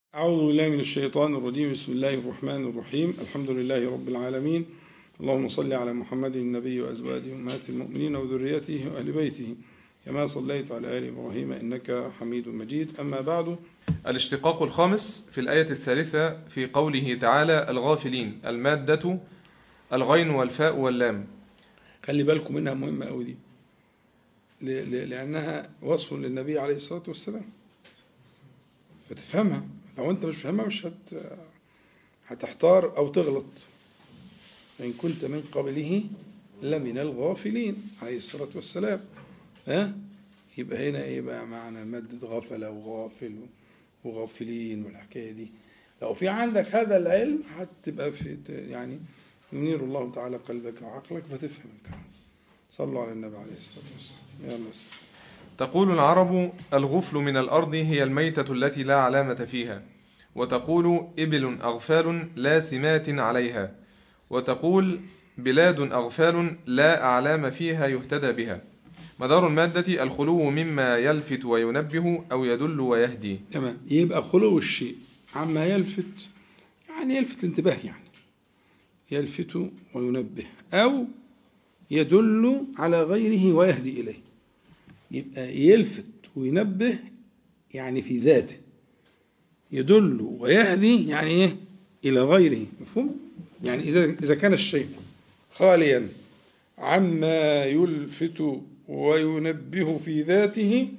أعوذ بالله من الشيطان الرجيم بسم الله الرحمن الرحيم الحمد لله رب العالمين اللهم صل على محمد النبي وأزواجه أمهات المؤمنين وذريته وأهل بيته كما صليت على آل إبراهيم إنك حميد مجيد أما بعد الاشتقاق الخامس في الآية الثالثة في قوله تعالى الغافلين المادة الغين والفاء واللام خلي بالكم منها مهمة أوي دي ل- ل- لأنها وصف للنبي عليه الصلاة والسلام فتفهمها لو أنت مش فاهمها مش هت... هتحتار أو تغلط إن كنت من قبله لمن الغافلين عليه الصلاة والسلام ها يبقى هنا ايه بقى معنى مادة غفلة وغافل وغافلين والحكاية دي لو في عندك هذا العلم هتبقى في يعني ينير الله تعالى قلبك وعقلك فتفهم الكلام صلوا على النبي عليه الصلاة والسلام يلا سلام. تقول العرب الغفل من الأرض هي الميتة التي لا علامة فيها وتقول إبل أغفال لا سمات عليها وتقول بلاد أغفال لا أعلام فيها يهتدى بها مدار المادة الخلو مما يلفت وينبه أو يدل ويهدي تمام يبقى خلو الشيء عما يلفت يعني يلفت الانتباه يعني يلفت وينبه أو يدل على غيره ويهدي إليه يبقى يلفت وينبه يعني في ذاته يدل ويهدي يعني إيه إلى غيره مفهوم يعني إذا إذا كان الشيء خاليا عما يلفت وينبه في ذاته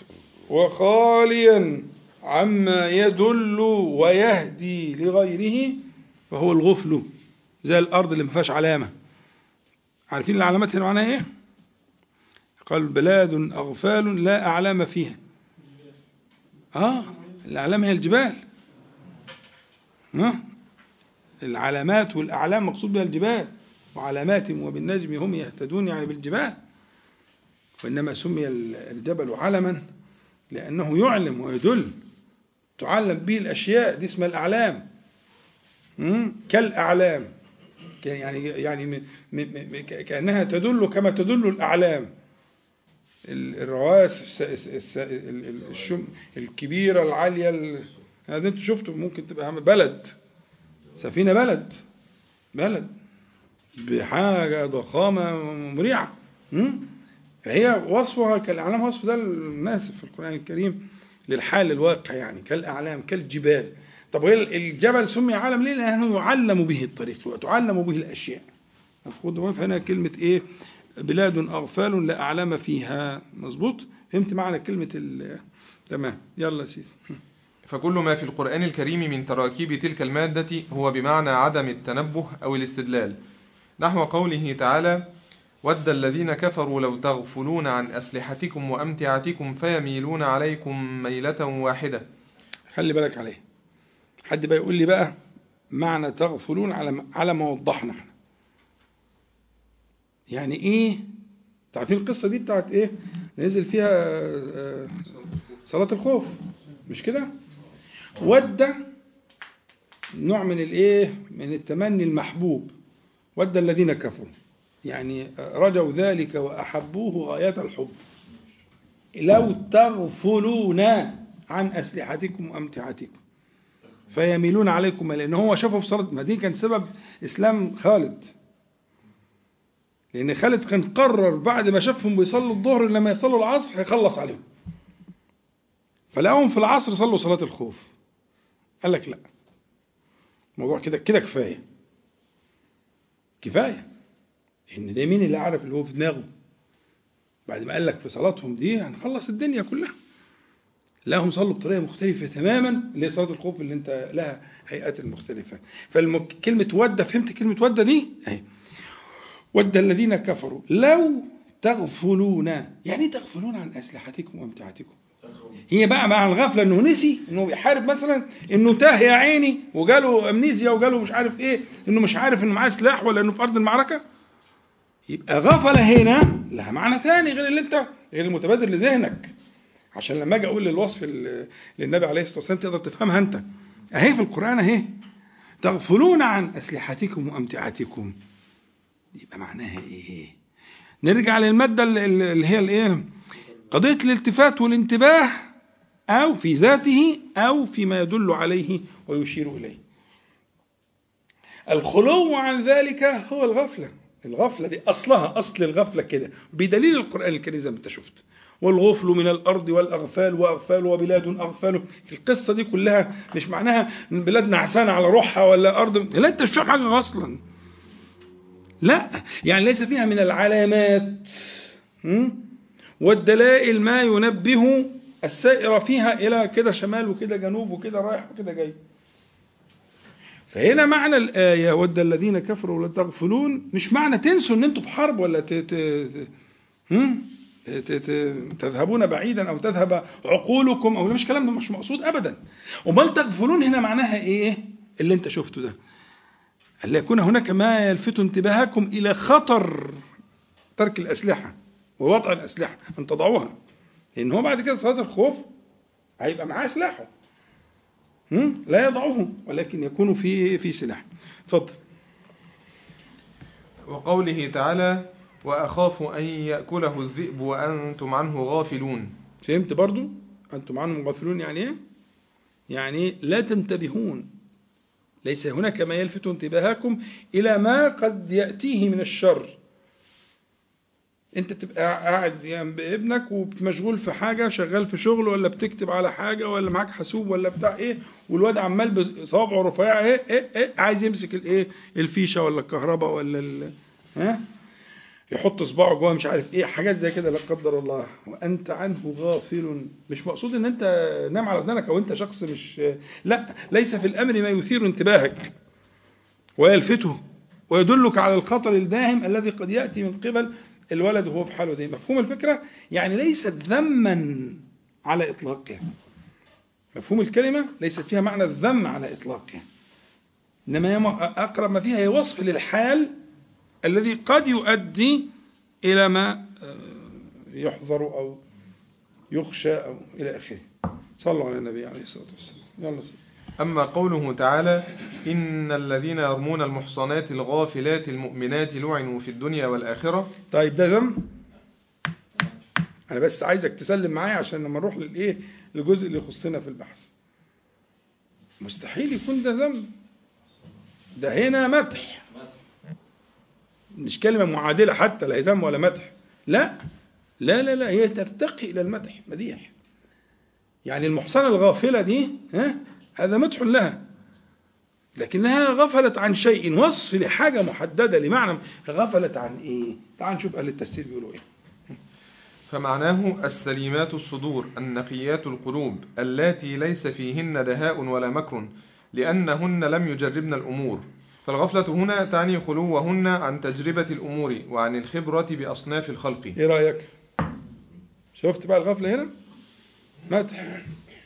وخاليا عما يدل ويهدي لغيره فهو الغفل زي الأرض اللي ما فيهاش علامة عارفين العلامات هنا معناها إيه؟ قال بلاد أغفال لا أعلام فيها آه الأعلام هي الجبال آه العلامات والأعلام مقصود بها الجبال وعلامات وبالنجم هم يهتدون يعني بالجبال وإنما سمي الجبل علما لأنه يعلم ويدل تعلم به الأشياء دي اسمها الأعلام مم؟ كالأعلام ك- يعني يعني م- م- م- ك- كأنها تدل كما تدل الأعلام ال- الرواس الس- الس- الس- ال- ال- الشم الكبيرة العالية ال- هذا انتوا شفتوا ممكن تبقى بلد سفينة بلد بلد بحاجة ضخامة مريعة مم؟ فهي وصفها كالأعلام وصف ده الناس في القرآن الكريم للحال الواقع يعني كالأعلام كالجبال طب وهي الجبل سمي علم ليه؟ لأنه يعلم به الطريق وتعلم به الأشياء المفروض فهنا كلمة إيه؟ بلاد أغفال لا أعلام فيها مظبوط؟ فهمت معنى كلمة ال تمام يلا يا سيدي فكل ما في القرآن الكريم من تراكيب تلك المادة هو بمعنى عدم التنبه أو الاستدلال نحو قوله تعالى ود الذين كفروا لو تغفلون عن أسلحتكم وأمتعتكم فيميلون عليكم ميلة واحدة خلي بالك عليه حد بقى يقول لي بقى معنى تغفلون على على ما وضحنا احنا يعني ايه تعرفين القصه دي بتاعت ايه نزل فيها آه، صلاه الخوف مش كده ود نوع من الايه من التمني المحبوب ود الذين كفروا يعني رجوا ذلك واحبوه غايه الحب لو تغفلون عن اسلحتكم وامتعتكم فيميلون عليكم لان هو شافه في صلاه ما دي كان سبب اسلام خالد لان خالد كان قرر بعد ما شافهم بيصلوا الظهر لما يصلوا العصر هيخلص عليهم فلقاهم في العصر صلوا صلاه الخوف قال لك لا الموضوع كده كده كفايه كفايه ان ده مين اللي عارف اللي هو في دماغه بعد ما قال لك في صلاتهم دي هنخلص الدنيا كلها لهم صلوا بطريقه مختلفه تماما اللي هي صلاه الخوف اللي انت لها هيئات مختلفه فكلمه ود فهمت كلمه ود دي اهي ود الذين كفروا لو تغفلون يعني ايه تغفلون عن اسلحتكم وامتعتكم هي بقى مع الغفله انه نسي انه بيحارب مثلا انه تاه يا عيني وجاله امنيزيا وجاله مش عارف ايه انه مش عارف انه معاه سلاح ولا انه في ارض المعركه يبقى غفله هنا لها معنى ثاني غير اللي انت غير المتبادر لذهنك عشان لما اجي اقول الوصف للنبي عليه الصلاه والسلام تقدر تفهمها انت اهي في القران اهي تغفلون عن اسلحتكم وامتعتكم يبقى معناها ايه نرجع للماده اللي هي الايه قضيه الالتفات والانتباه أو في ذاته أو فيما يدل عليه ويشير إليه الخلو عن ذلك هو الغفلة الغفلة دي أصلها أصل الغفلة كده بدليل القرآن الكريم زي ما أنت شفت والغفل من الأرض والأغفال وأغفال وبلاد أغفال القصة دي كلها مش معناها إن بلاد نعسانة على روحها ولا أرض لا أنت مش فاهم حاجة أصلا لا يعني ليس فيها من العلامات م? والدلائل ما ينبه السائر فيها إلى كده شمال وكده جنوب وكده رايح وكده جاي فهنا معنى الآية ود الذين كفروا ولا تغفلون مش معنى تنسوا ان انتوا في حرب ولا ت... ت... هم؟ ت... ت... تذهبون بعيدا او تذهب عقولكم او مش كلام ده مش مقصود ابدا امال تغفلون هنا معناها ايه اللي انت شفته ده هل يكون هناك ما يلفت انتباهكم الى خطر ترك الاسلحه ووضع الاسلحه ان تضعوها لان هو بعد كده صلاه الخوف هيبقى معاه سلاحه هم؟ لا يضعه ولكن يكون في في سلاح اتفضل وقوله تعالى وأخاف أن يأكله الذئب وأنتم عنه غافلون فهمت برضو أنتم عنهم غافلون يعني إيه يعني لا تنتبهون ليس هناك ما يلفت انتباهكم إلى ما قد يأتيه من الشر انت تبقى قاعد يعني بابنك ومشغول في حاجه شغال في شغل ولا بتكتب على حاجه ولا معاك حاسوب ولا بتاع ايه والواد عمال بصوابعه رفيعه ايه ايه ايه عايز يمسك الايه الفيشه ولا الكهرباء ولا ال ها يحط صباعه جوه مش عارف ايه حاجات زي كده لا قدر الله وانت عنه غافل مش مقصود ان انت نام على ودنك او انت شخص مش لا ليس في الامر ما يثير انتباهك ويلفته ويدلك على الخطر الداهم الذي قد ياتي من قبل الولد وهو في حاله دي مفهوم الفكرة يعني ليست ذما على إطلاقها مفهوم الكلمة ليست فيها معنى الذم على إطلاقها إنما أقرب ما فيها هي وصف للحال الذي قد يؤدي إلى ما يحذر أو يخشى أو إلى آخره صلوا على النبي عليه الصلاة والسلام يلا سيدي. أما قوله تعالى إن الذين يرمون المحصنات الغافلات المؤمنات لعنوا في الدنيا والآخرة طيب ده ذم أنا بس عايزك تسلم معايا عشان لما نروح للإيه الجزء اللي يخصنا في البحث مستحيل يكون ده ذم ده هنا مدح مش كلمة معادلة حتى لا ذم ولا مدح لا لا لا لا هي ترتقي إلى المدح مديح يعني المحصنة الغافلة دي ها هذا مدح لها لكنها غفلت عن شيء وصف لحاجة محددة لمعنى غفلت عن إيه تعال نشوف أهل التفسير بيقولوا إيه فمعناه السليمات الصدور النقيات القلوب اللاتي ليس فيهن دهاء ولا مكر لأنهن لم يجربن الأمور فالغفلة هنا تعني خلوهن عن تجربة الأمور وعن الخبرة بأصناف الخلق إيه رأيك شفت بقى الغفلة هنا مدح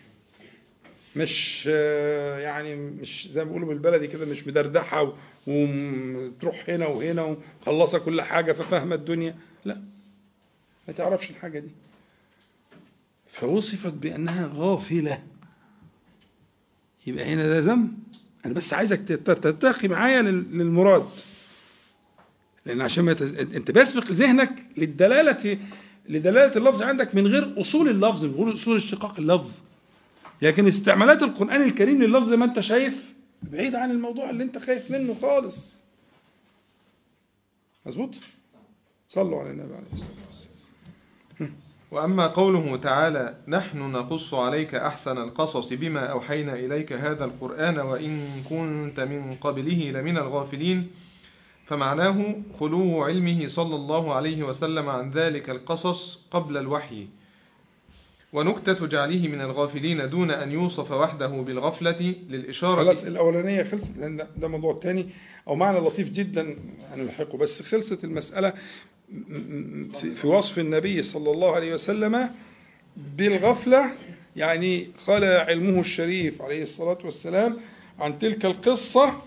مش يعني مش زي ما بيقولوا بالبلدي كده مش مدردحه وتروح هنا وهنا وخلصها كل حاجه ففاهمه الدنيا لا ما تعرفش الحاجه دي فوصفت بانها غافله يبقى هنا ده ذنب انا بس عايزك تتقي معايا للمراد لان عشان ما تز... انت بيسبق ذهنك للدلاله لدلاله اللفظ عندك من غير اصول اللفظ من غير اصول اشتقاق اللفظ لكن استعمالات القرآن الكريم لللفظ زي ما انت شايف بعيد عن الموضوع اللي انت خايف منه خالص مظبوط صلوا على النبي عليه الصلاة والسلام وأما قوله تعالى نحن نقص عليك أحسن القصص بما أوحينا إليك هذا القرآن وإن كنت من قبله لمن الغافلين فمعناه خلو علمه صلى الله عليه وسلم عن ذلك القصص قبل الوحي ونكتة جعله من الغافلين دون أن يوصف وحده بالغفلة للإشارة خلاص الأولانية خلصت لأن ده, ده موضوع تاني أو معنى لطيف جدا هنلحقه بس خلصت المسألة في, في وصف النبي صلى الله عليه وسلم بالغفلة يعني قال علمه الشريف عليه الصلاة والسلام عن تلك القصة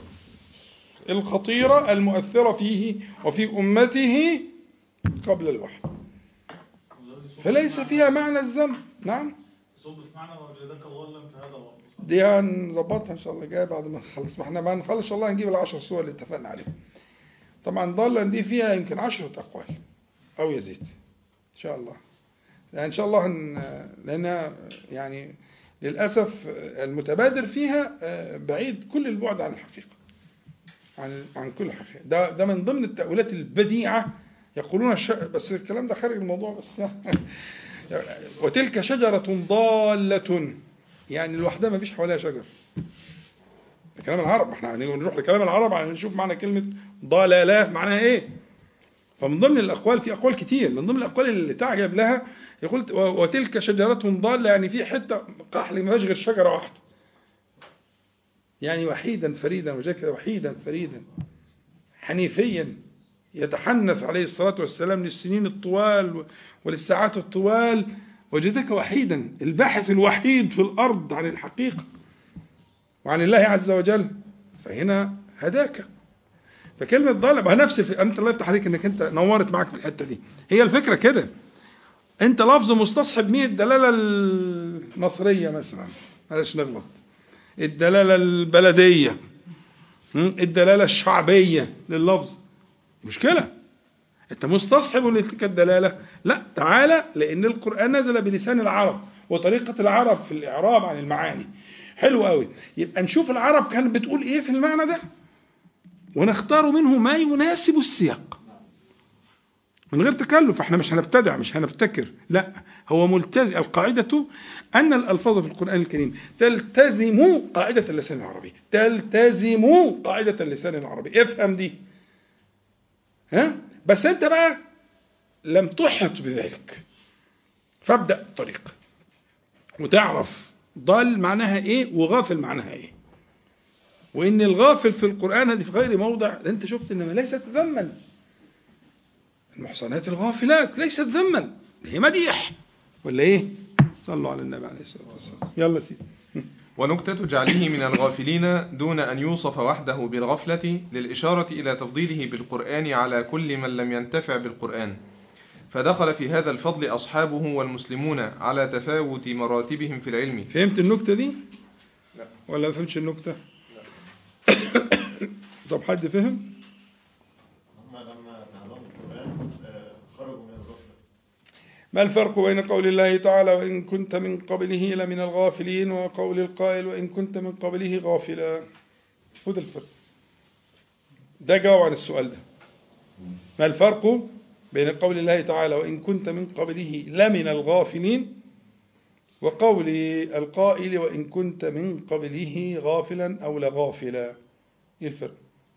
الخطيرة المؤثرة فيه وفي أمته قبل الوحي فليس فيها معنى الذنب نعم صب في معنى وجدك ضالا فهذا هو دي هنظبطها ان شاء الله جاي بعد ما نخلص ما احنا ما نخلص ان شاء الله هنجيب العشر صور اللي اتفقنا عليهم طبعا ضالا دي فيها يمكن عشرة اقوال او يزيد ان شاء الله لا ان شاء الله هن... لان يعني للاسف المتبادر فيها آه، بعيد كل البعد عن الحقيقه عن عن كل الحقيقه ده ده من ضمن التاويلات البديعه يقولون الش... بس الكلام ده خارج الموضوع بس وتلك شجره ضاله يعني لوحدها ما فيش حواليها شجر ده كلام العرب احنا هنيجي نروح لكلام العرب عشان نشوف معنى كلمه ضلاله معناها ايه فمن ضمن الاقوال في اقوال كتير من ضمن الاقوال اللي تعجب لها يقول و- وتلك شجره ضاله يعني في حته قحل ما فيهاش غير شجره واحده يعني وحيدا فريدا وجاء كده وحيدا فريدا حنيفيا يتحنث عليه الصلاة والسلام للسنين الطوال وللساعات الطوال وجدك وحيدا الباحث الوحيد في الأرض عن الحقيقة وعن الله عز وجل فهنا هداك فكلمة ضالة ما هي نفس الف... أنت الله يفتح عليك إنك أنت نورت معك في الحتة دي هي الفكرة كده أنت لفظ مستصحب مين الدلالة المصرية مثلا بلاش نغلط الدلالة البلدية م? الدلالة الشعبية لللفظ مشكلة انت مستصحب لتلك الدلالة لا تعالى لان القرآن نزل بلسان العرب وطريقة العرب في الإعراب عن المعاني حلو قوي يبقى نشوف العرب كانت بتقول ايه في المعنى ده ونختار منه ما يناسب السياق من غير تكلف احنا مش هنبتدع مش هنبتكر لا هو ملتزم القاعدة أن الألفاظ في القرآن الكريم تلتزم قاعدة اللسان العربي تلتزم قاعدة اللسان العربي افهم دي ها بس انت بقى لم تحط بذلك فابدأ الطريق وتعرف ضال معناها ايه وغافل معناها ايه وان الغافل في القرآن هذه في غير موضع ده انت شفت انما ليست ذما المحصنات الغافلات ليست ذما هي مديح ولا ايه صلوا على النبي عليه الصلاة والسلام يلا سيدي ونكتة جعله من الغافلين دون أن يوصف وحده بالغفلة للإشارة إلى تفضيله بالقرآن على كل من لم ينتفع بالقرآن فدخل في هذا الفضل أصحابه والمسلمون على تفاوت مراتبهم في العلم فهمت النكتة دي لا. ولا ما فهمتش النكتة طب حد فهم هم لما تعلموا القرآن آه، خرجوا من الغفلة ما الفرق بين قول الله تعالى وإن كنت من قبله لمن الغافلين وقول القائل وإن كنت من قبله غافلا هو ده الفرق ده جاوب عن السؤال ده ما الفرق بين قول الله تعالى وإن كنت من قبله لمن الغافلين وقول القائل وإن كنت من قبله غافلا أو لغافلا إيه الفرق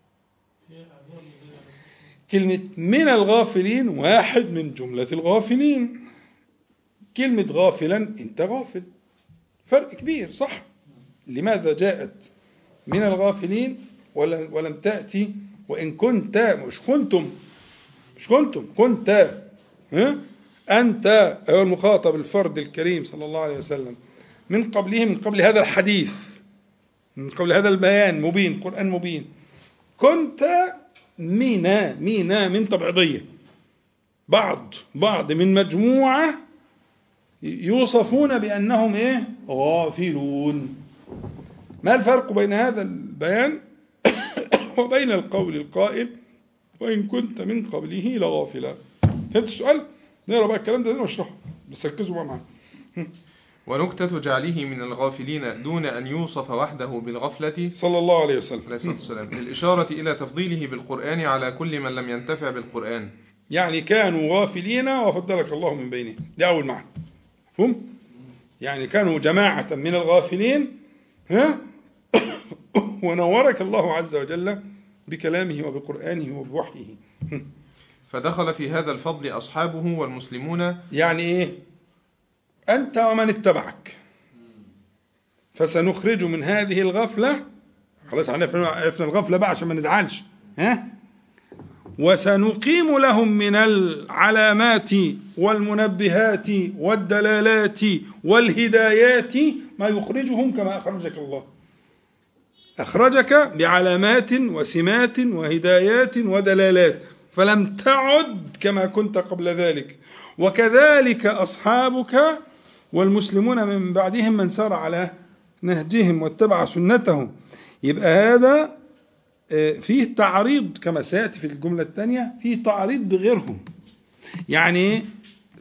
كلمة من الغافلين واحد من جملة الغافلين كلمة غافلا أنت غافل فرق كبير صح لماذا جاءت من الغافلين ولا- ولم تأتي وإن كنت مش كنتم مش كنتم كنت ها؟ أنت أيها المخاطب الفرد الكريم صلى الله عليه وسلم من قبله من قبل هذا الحديث من قبل هذا البيان مبين قرآن مبين كنت مينا مينا من تبعضية بعض بعض من مجموعة يوصفون بأنهم إيه غافلون ما الفرق بين هذا البيان وبين القول القائل وإن كنت من قبله لغافلا فهمت السؤال؟ نقرا بقى الكلام ده ونشرحه بس ركزوا بقى معايا ونكتة جعله من الغافلين دون أن يوصف وحده بالغفلة صلى الله عليه وسلم عليه الصلاة والسلام للإشارة إلى تفضيله بالقرآن على كل من لم ينتفع بالقرآن يعني كانوا غافلين وفضلك الله من بينهم ده أول معنى مفهوم؟ يعني كانوا جماعة من الغافلين ها ونورك الله عز وجل بكلامه وبقرآنه وبوحيه فدخل في هذا الفضل أصحابه والمسلمون يعني إيه أنت ومن اتبعك فسنخرج من هذه الغفلة خلاص عرفنا عرفنا الغفلة بقى عشان ما نزعلش ها وسنقيم لهم من العلامات والمنبهات والدلالات والهدايات ما يخرجهم كما أخرجك الله أخرجك بعلامات وسمات وهدايات ودلالات فلم تعد كما كنت قبل ذلك وكذلك أصحابك والمسلمون من بعدهم من سار على نهجهم واتبع سنتهم يبقى هذا آه، فيه تعريض كما سيأتي في الجملة الثانية فيه تعريض بغيرهم يعني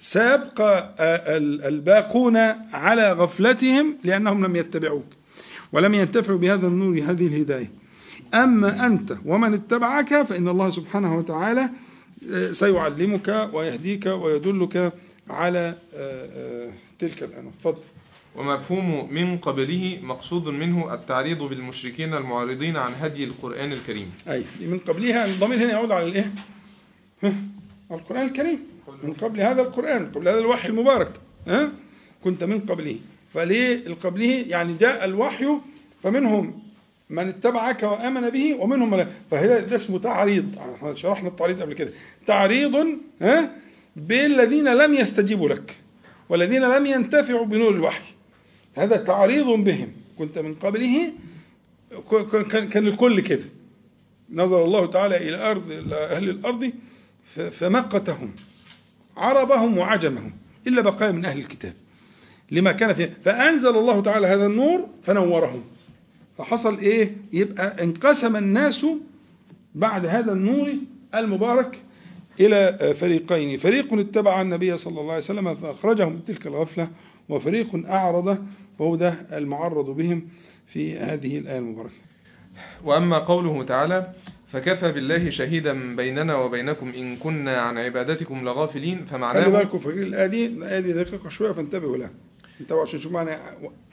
سيبقى آه، ال- الباقون على غفلتهم لأنهم لم يتبعوك ولم ينتفعوا بهذا النور هذه الهداية أما أنت ومن اتبعك فإن الله سبحانه وتعالى آه، سيعلمك ويهديك ويدلك على آه، آه، تلك الأنواع تفضل ومفهوم من قبله مقصود منه التعريض بالمشركين المعرضين عن هدي القرآن الكريم أي من قبلها الضمير هنا يعود على الإيه؟ ها؟ على القرآن الكريم من قبل هذا القرآن قبل هذا الوحي المبارك ها؟ كنت من قبله فليه القبله يعني جاء الوحي فمنهم من اتبعك وآمن به ومنهم من لا فهذا ده اسمه تعريض احنا شرحنا التعريض قبل كده تعريض ها بالذين لم يستجيبوا لك والذين لم ينتفعوا بنور الوحي هذا تعريض بهم كنت من قبله ك- كان كان الكل كده نظر الله تعالى إلى أرض إلى أهل الأرض ف- فمقتهم عربهم وعجمهم إلا بقايا من أهل الكتاب لما كان فيه فأنزل الله تعالى هذا النور فنورهم فحصل إيه يبقى انقسم الناس بعد هذا النور المبارك إلى فريقين فريق اتبع النبي صلى الله عليه وسلم فأخرجهم من تلك الغفلة وفريق أعرض وهو ده المعرض بهم في هذه الآية المباركة وأما قوله تعالى فكفى بالله شهيدا بيننا وبينكم إن كنا عن عبادتكم لغافلين خلي فمعناه بالكم فاكرين الآية دي الآية دي دقيقة شوية فانتبهوا لها انتبهوا عشان تشوفوا معنى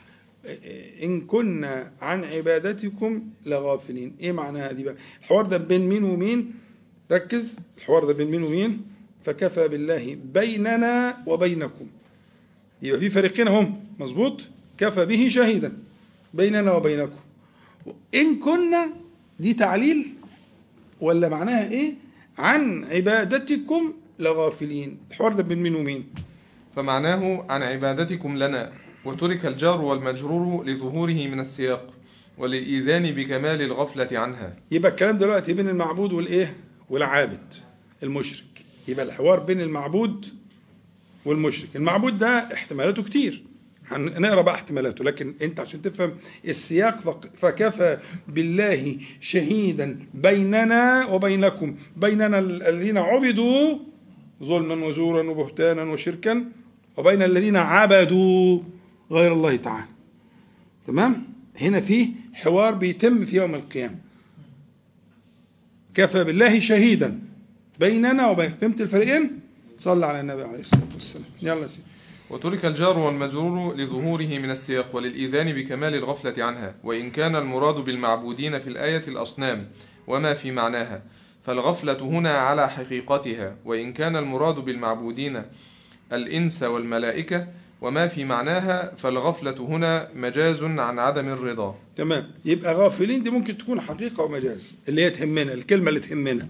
إن كنا عن عبادتكم لغافلين إيه معناها دي بقى الحوار ده بين مين ومين ركز الحوار ده بين مين ومين فكفى بالله بيننا وبينكم يبقى في فريقين هم مظبوط كفى به شهيدا بيننا وبينكم إن كنا دي تعليل ولا معناها إيه عن عبادتكم لغافلين الحوار ده بين مين ومين فمعناه عن عبادتكم لنا وترك الجار والمجرور لظهوره من السياق وللإيذان بكمال الغفلة عنها يبقى الكلام دلوقتي بين المعبود والايه والعابد المشرك يبقى الحوار بين المعبود والمشرك المعبود ده احتمالاته كتير هنقرا بقى احتمالاته لكن انت عشان تفهم السياق فق- فكفى بالله شهيدا بيننا وبينكم بيننا ال- الذين عبدوا ظلما وزورا وبهتانا وشركا وبين الذين عبدوا غير الله تعالى تمام هنا في حوار بيتم في يوم القيامه كفى بالله شهيدا بيننا وبين فهمت الفريقين صلى على النبي عليه الصلاه والسلام يلا يا سيدي وترك الجار والمجرور لظهوره من السياق وللإيذان بكمال الغفلة عنها وإن كان المراد بالمعبودين في الآية الأصنام وما في معناها فالغفلة هنا على حقيقتها وإن كان المراد بالمعبودين الإنس والملائكة وما في معناها فالغفلة هنا مجاز عن عدم الرضا تمام يبقى غافلين دي ممكن تكون حقيقه ومجاز اللي هي تهمنا الكلمه اللي تهمنا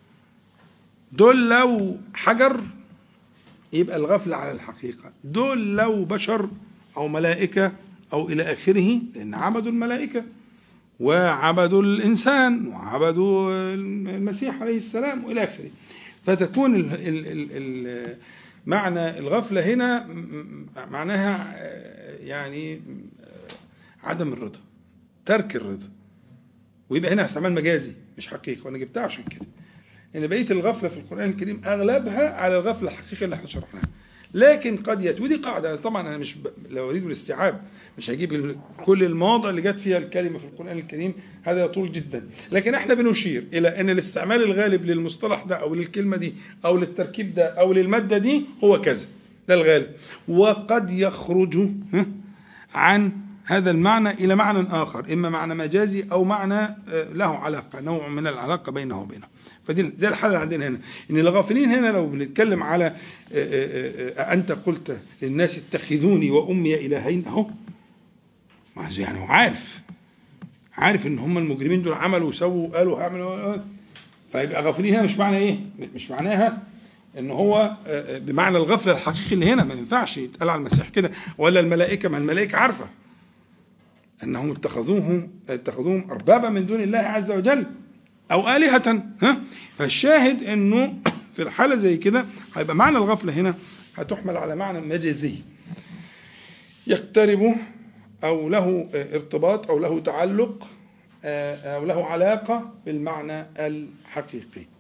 دول لو حجر يبقى الغفله على الحقيقه دول لو بشر او ملائكه او الى اخره لان عبدوا الملائكه وعبدوا الإنسان وعبدوا المسيح عليه السلام وإلى آخره فتكون ال ال ال ال معنى الغفلة هنا م- م- معناها آه، يعني آه، عدم الرضا ترك الرضا ويبقى هنا استعمال مجازي مش حقيقي وانا جبتها عشان كده ان بقيه الغفله في القران الكريم اغلبها على الغفله الحقيقيه اللي احنا شرحناها لكن قد ياتي ودي قاعده طبعا انا مش ب... لو اريد الاستيعاب مش هجيب ال- كل المواضع اللي جت فيها الكلمه في القران الكريم هذا يطول جدا لكن احنا بنشير الى ان الاستعمال الغالب للمصطلح ده او للكلمه دي او للتركيب ده او للماده دي هو كذا ده الغالب وقد يخرج ها، عن هذا المعنى إلى معنى آخر إما معنى مجازي أو معنى آه، له علاقة نوع من العلاقة بينه وبينه فدي زي الحالة اللي عندنا هنا إن الغافلين هنا لو بنتكلم على آه، آه، آه، أنت قلت للناس اتخذوني وأمي إلهين أهو ما هو يعني هو عارف عارف إن هم المجرمين دول عملوا وسووا وقالوا هعملوا فيبقى غافلين هنا مش معنى إيه؟ مش معناها ان هو آه، بمعنى الغفله الحقيقي اللي هنا ما ينفعش يتقال على المسيح كده ولا الملائكه ما الملائكه عارفه انهم اتخذوه اتخذوهم اربابا من دون الله عز وجل او الهه ها فالشاهد انه في الحاله زي كده هيبقى معنى الغفله هنا هتحمل على معنى مجازي يقترب او له آه، ارتباط او له تعلق آه، او له علاقه بالمعنى الحقيقي